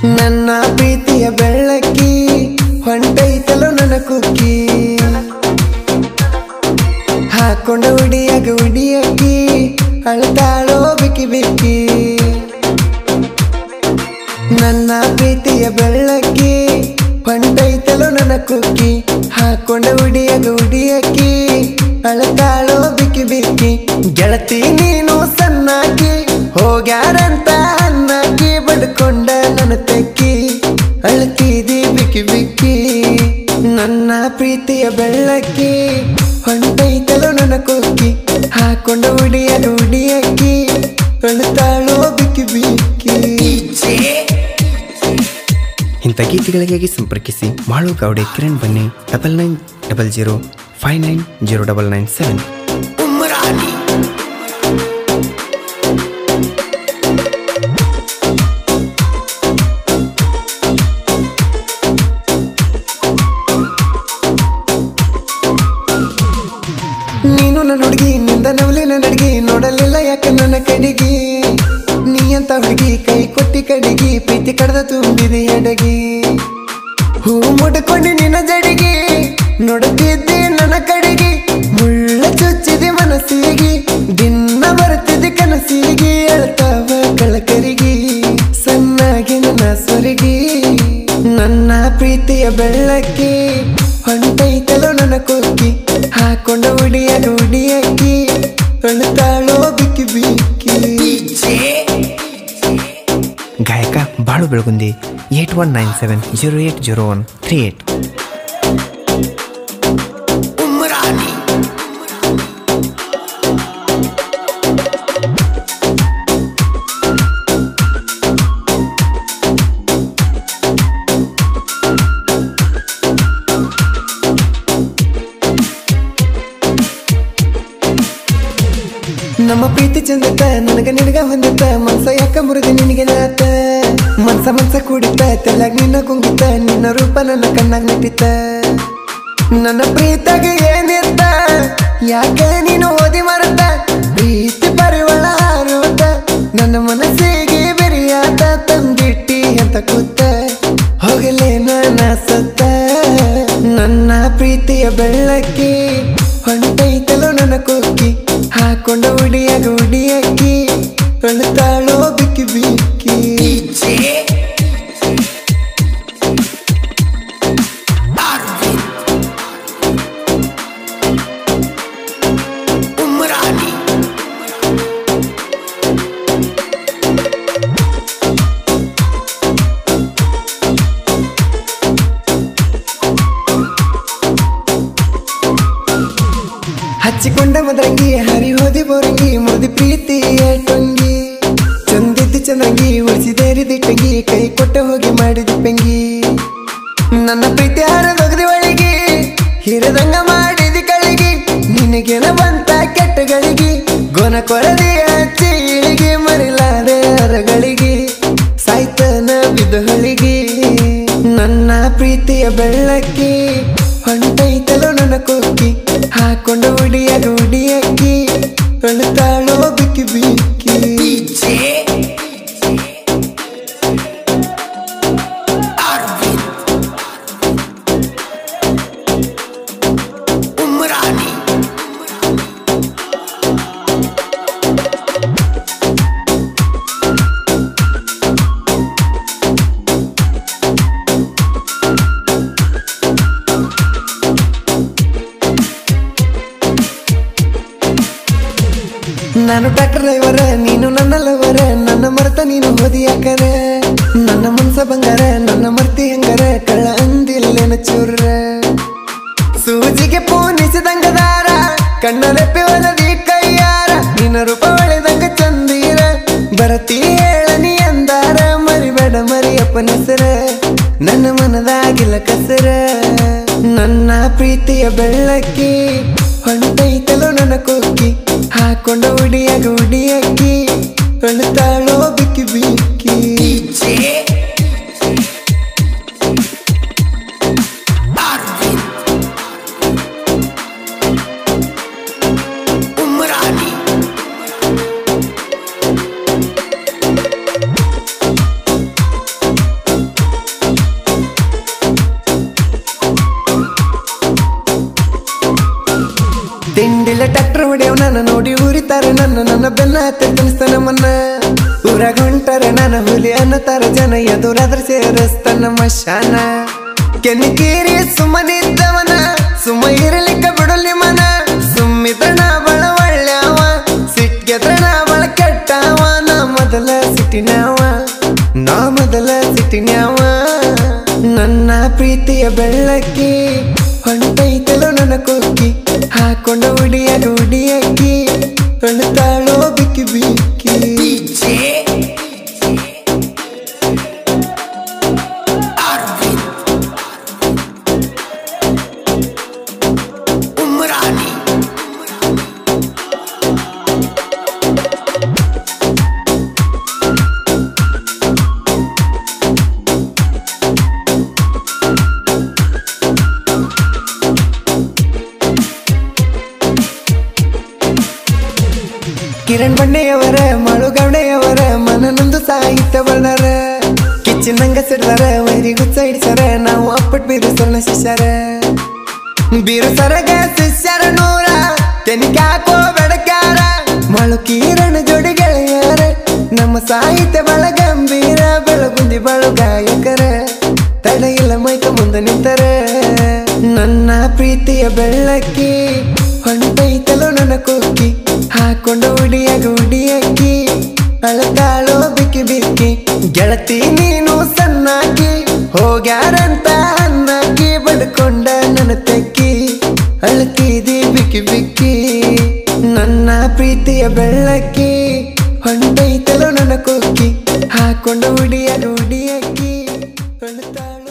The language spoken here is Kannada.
ನನ್ನ ಪ್ರೀತಿಯ ಬೆಳ್ಳಕ್ಕಿ ಹೊಂಟೈತಲೋ ನನ್ನ ಕುಕ್ಕಿ ಹಾಕೊಂಡ ಉಡಿಯಾಗ ಉಡಿಯಕ್ಕಿ ಅಳ್ತಾಳೋ ಬಿಕ್ಕಿ ಬಿಕ್ಕಿ ನನ್ನ ಪ್ರೀತಿಯ ಬೆಳ್ಳಕ್ಕಿ ಹೊಂಟೈತಲೋ ನನ್ನ ಕುಕ್ಕಿ ಹಾಕೊಂಡ ಉಡಿಯಾಗ ಉಡಿಯಕ್ಕಿ ಅಳ್ತಾಳೋ ಬಿಕ್ಕಿ ಬಿಕ್ಕಿ ಗೆಳತಿ ನೀನು ಸಣ್ಣಾಕಿ ಹೋಗ್ಯಾರಂತ ಅನ್ನಾಕಿ ಬಡ್ಕೊಂಡ ನನ್ನ ತೆಕ್ಕಿ ಅಳ್ತಿದಿ ಬಿಕ್ಕಿ ಬಿಕ್ಕಿ ನನ್ನ ಪ್ರೀತಿಯ ಬೆಳ್ಳಕ್ಕಿ ಹೊಂಟೈತಲೋ ನನ್ನ ಕುಕ್ಕಿ ಹಾಕೊಂಡ ಉಡಿಯಾಗ ಉಡಿಯಕ್ಕಿ ಅಳ್ತಾಳೋ ಬಿಕ್ಕಿ ಬಿಕ್ಕಿ ಇಂಥ ಗೀತೆಗಳಿಗಾಗಿ ಸಂಪರ್ಕಿಸಿ ಮಾಳು ಗೌಡೆ ಕಿರಣ್ ಬನ್ನಿ double nine double zero five nine zero double nine seven ನೀನು ನನ್ನ ಹುಡುಗಿ ನಿಂದ ನವಲಿನ ನಡ್ಗಿ ನೋಡಲಿಲ್ಲ ಯಾಕೆ ನನ್ನ ಕಡಿಗಿ ನೀ ಅಂತ ಹುಡುಗಿ ಕೈ ಕೊಟ್ಟಿ ಕಡಿಗಿ ಪ್ರೀತಿ ಕಡ್ದ ತುಂಬಿದೆ ಎಡಗಿ ಹೂ ಮುಡ್ಕೊಂಡು ನಿನ್ನ ಜಡಿಗಿ ನೋಡುತ್ತಿದ್ದೆ ನನ್ನ ಕಡೆಗೆ ಮುಳ್ಳ ಚುಚ್ಚಿದೆ ಮನಸ್ಸಿಗೆ ದಿನ ಬರ್ತಿದ್ದೆ ಕನಸಿಗೆ ಅಳ್ತಾವ ಕಳಕರಿಗೆ ಸಣ್ಣಗೆ ನನ್ನ ಸ್ವರಿಗೆ ನನ್ನ ಪ್ರೀತಿಯ ಬೆಳ್ಳಕ್ಕಿ ಹೊಂಟೈತಲೋ ನನ್ನ ಕೊಕ್ಕಿ ಹಾಕೊಂಡ ಉಡಿಯಾಗ ಉಡಿಯಕ್ಕಿ ಅಳ್ತಾಳೋ ಬಿಕ್ಕಿ ಬಿಕ್ಕಿ ಗಾಯಕ Balu Belagundi eight one nine seven zero eight zero one three eight ನಮ್ಮ ಪ್ರೀತಿ ಚಂದತ ನನಗ ನಿನಗ ಹೊಂದಿತ ಮನ್ಸ ಯಾಕ ಮುರಿದ ನಿನಗೆ ನಾತ ಮನ್ಸ ಮನ್ಸ ಕೂಡಿತ ತೆಲಾಗ ನಿನ್ನ ಕುಂಗಿತ ನಿನ್ನ ರೂಪ ನನ್ನ ಕಣ್ಣಾಗ ನಟಿತ ನನ್ನ ಪ್ರೀತಾಗ ಏನಿರ್ತ ಯಾಕ ನೀನು ಓದಿ ಮರತ ಪ್ರೀತಿ ಪರಿವಳ ಹಾರುತ್ತ ನನ್ನ ಮನಸ್ಸಿಗೆ ಬೆರಿಯಾತ ತಂದಿಟ್ಟಿ ಅಂತ ಕೂತ ಹೋಗಲೇ ನನ್ನ ಸತ್ತ ನನ್ನ ಪ್ರೀತಿಯ ಬೆಳ್ಳಕ್ಕಿ ಹೊಂಟೈತಲೋ ನನ್ನ ಕೊಕ್ಕಿ ಹಾಕೊಂಡ ಉಡಿಯಾಗ ಉಡಿಯಕ್ಕಿ ಅಳ್ತಾಳೋ ಬಿಕ್ಕಿ ಬಿಕ್ಕಿ ಹಚ್ಚಿಕೊಂಡ ಮದರಂಗಿ ಹರಿ ಹೋದಿ ಬೋರಂಗಿ ಮುದಿ ಪ್ರೀತಿ ಟೊಂಗಿ ಚಂದಿದ್ದು ಚಂದಂಗಿ ಉಳಿಸಿದೇರಿ ದಿಟ್ಟಂಗಿ ಕೈ ಕೊಟ್ಟ ಹೋಗಿ ಮಾಡಿದ ಪೆಂಗಿ ನನ್ನ ಪ್ರೀತಿ ಹರದೊಗದಿ ಒಳಗಿ ಹಿರದಂಗ ಮಾಡಿದ ಕಳಿಗಿ ನಿನಗೇನ ಬಂತ ಕೆಟ್ಟಗಳಿಗೆ ಗೊನ ಕೊರದಿ ಹಚ್ಚಿ ಇಳಿಗೆ ಮರಿಲಾರೆ ಅರಗಳಿಗೆ ಸಾಯ್ತನ ಬಿದ್ದ ಹಳಿಗೆ ನನ್ನ ಪ್ರೀತಿಯ ಬೆಳ್ಳಕ್ಕಿ ಹೊಂಟೈತಲೋ ನನ್ನ ಕೊಕ್ಕಿ ಹಾಕೊಂಡ ಉಡಿಯಾಗ ಉಡಿಯಕ್ಕಿ ಅಳ್ತಾಳೋ ಬಿಕ್ಕಿ ಬಿಕ್ಕಿ ನಾನು ಟ್ರ್ಯಾಕ್ಟರ್ ಡ್ರೈವರ ನೀನು ನನ್ನ ಲವರ ನನ್ನ ಮರ್ತ ನೀನು ಹೋದಿ ಯಾಕರ ನನ್ನ ಮನ್ಸ ಬಂಗಾರ ನನ್ನ ಮರ್ತಿ ಹೆಂಗಾರ ಕಳ್ಳ ಅಂದಿಲ್ಲೇನ ಚೂರ ಸೂಜಿಗೆ ಪೂನಿಸಿದಂಗದಾರ ಕಣ್ಣರೆಪ್ಪೆ ಒಲದಿ ಕೈಯಾರ ನಿನ್ನ ರೂಪ ಒಳೆದಂಗ ಚಂದೀರ ಬರತಿ ಹೇಳನಿ ಅಂದಾರ ಮರಿಬೇಡ ಮರಿಯಪ್ಪನ ಹೆಸರ ನನ್ನ ಮನದಾಗಿಲ್ಲ ಕಸರ ನನ್ನ ಪ್ರೀತಿಯ ಬೆಳ್ಳಕ್ಕಿ ಹೊಂಟೈತಲೋ ನನ್ನ ಕೊಕ್ಕಿ ಹಾಕೊಂಡ ಉಡಿಯಾಗ ಉಡಿಯಕ್ಕಿ ಅಳ್ತಾಳೋ ಬಿಕ್ಕಿ ಬಿಕ್ಕಿ ನೋಡಿ ಊರಿತಾರೆ ನನ್ನ ನನ್ನ ಬೆನ್ನ ಹತ್ತಿ ತಿನ್ನಿಸ್ತಾನ ಮನ್ನ ಊರಾಗ ಹೊಂಟಾರೆ ನನ್ನ ಹುಲಿ ಅನ್ನತಾರ ಜನ ಎದುರಾದ್ರೆ ಸೇರಿಸ್ತಾನ ಮಶಾನ ಕೆನಿಕೇರಿ ಸುಮ್ಮನಿದ್ದವನ ಸುಮ್ಮ ಇರಲಿಕ್ಕ ಬಿಡಲಿ ಮನ ಸುಮ್ಮಿತಣ ಬಳ ಒಳ್ಳೆವ ಸಿಟ್ಗೆತಣ ಬಳ ಕೆಟ್ಟವ ನಾ ಮೊದಲ ಸಿಟ್ಟಿನವ ನಾ ಮೊದಲ ಸಿಟ್ಟಿನ್ಯಾವ ನನ್ನ ಪ್ರೀತಿಯ ಬೆಳ್ಳಕ್ಕಿ ಹೊಂಟೈತಲೋ ನನ್ನ ಕೊಕ್ಕಿ ಹಾಕೊಂಡ ಉಡಿಯಾಗ ಉಡಿಯಕ್ಕಿ ಹೊಣ್ತಾಳೋ ಬಿಕ್ಕಿ ಬಿಕ್ಕಿ ಕಿರಣ್ ಬಣ್ಣೆಯವರ ಮಳುಗೌಡೆಯವರ ಮನನೊಂದು ಸಾಹಿತ್ಯ ವರ್ಣರ ಕಿಚ್ಚಿನಂಗ ಸಿಡ್ದಾರ ವೈರಿ ಗುಚ್ಚ ಹಿಡಿಸಾರ ನಾವು ಅಪ್ಪಟ್ ಬೀರು ಸ್ವರ್ಣ ಶಿಷ್ಯರ ಬೀರು ಸರಗ ಶಿಷ್ಯರ ನೂರ ತೆನಿಗಾಕೋ ಬೆಡಕ್ಯಾರ ಮಳು ಕಿರಣ್ ಜೋಡಿ ಗೆಳೆಯರ ನಮ್ಮ ಸಾಹಿತ್ಯ ಬಳ ಗಂಭೀರ ಬೆಳಗುಂದಿ ಬಳು ಗಾಯಕರ ತಡ ಇಲ್ಲ ಮೈಕ ಮುಂದೆ ನಿಂತರ ನನ್ನ ಪ್ರೀತಿಯ ಬೆಳ್ಳಕ್ಕಿ ಹೊಂಟೈತಲೋ ನನ್ನ ಕೊಕ್ಕಿ ಹಾಕೊಂಡ ಉಡಿಯಾಗ ಉಡಿಯಕ್ಕಿ ಅಳತಾಳೋ ಬಿಕ್ಕಿ ಬಿಕ್ಕಿ ಗೆಳತಿ ನೀನು ಸಣ್ಣಾಕಿ ಹೋಗ್ಯಾರಂತ ಅನ್ನಾಕಿ ಬಡ್ಕೊಂಡ ನನ್ನ ತೆಕ್ಕಿ ಅಳತಿದಿ ಬಿಕ್ಕಿ ಬಿಕ್ಕಿ ನನ್ನ ಪ್ರೀತಿಯ ಬೆಳ್ಳಕ್ಕಿ ಹೊಂಟೈತಲೋ ನನ್ನ ಕೊಕ್ಕಿ ಹಾಕೊಂಡ ಉಡಿಯಾಗ ಉಡಿಯಕ್ಕಿ ಅಳತಾಳೋ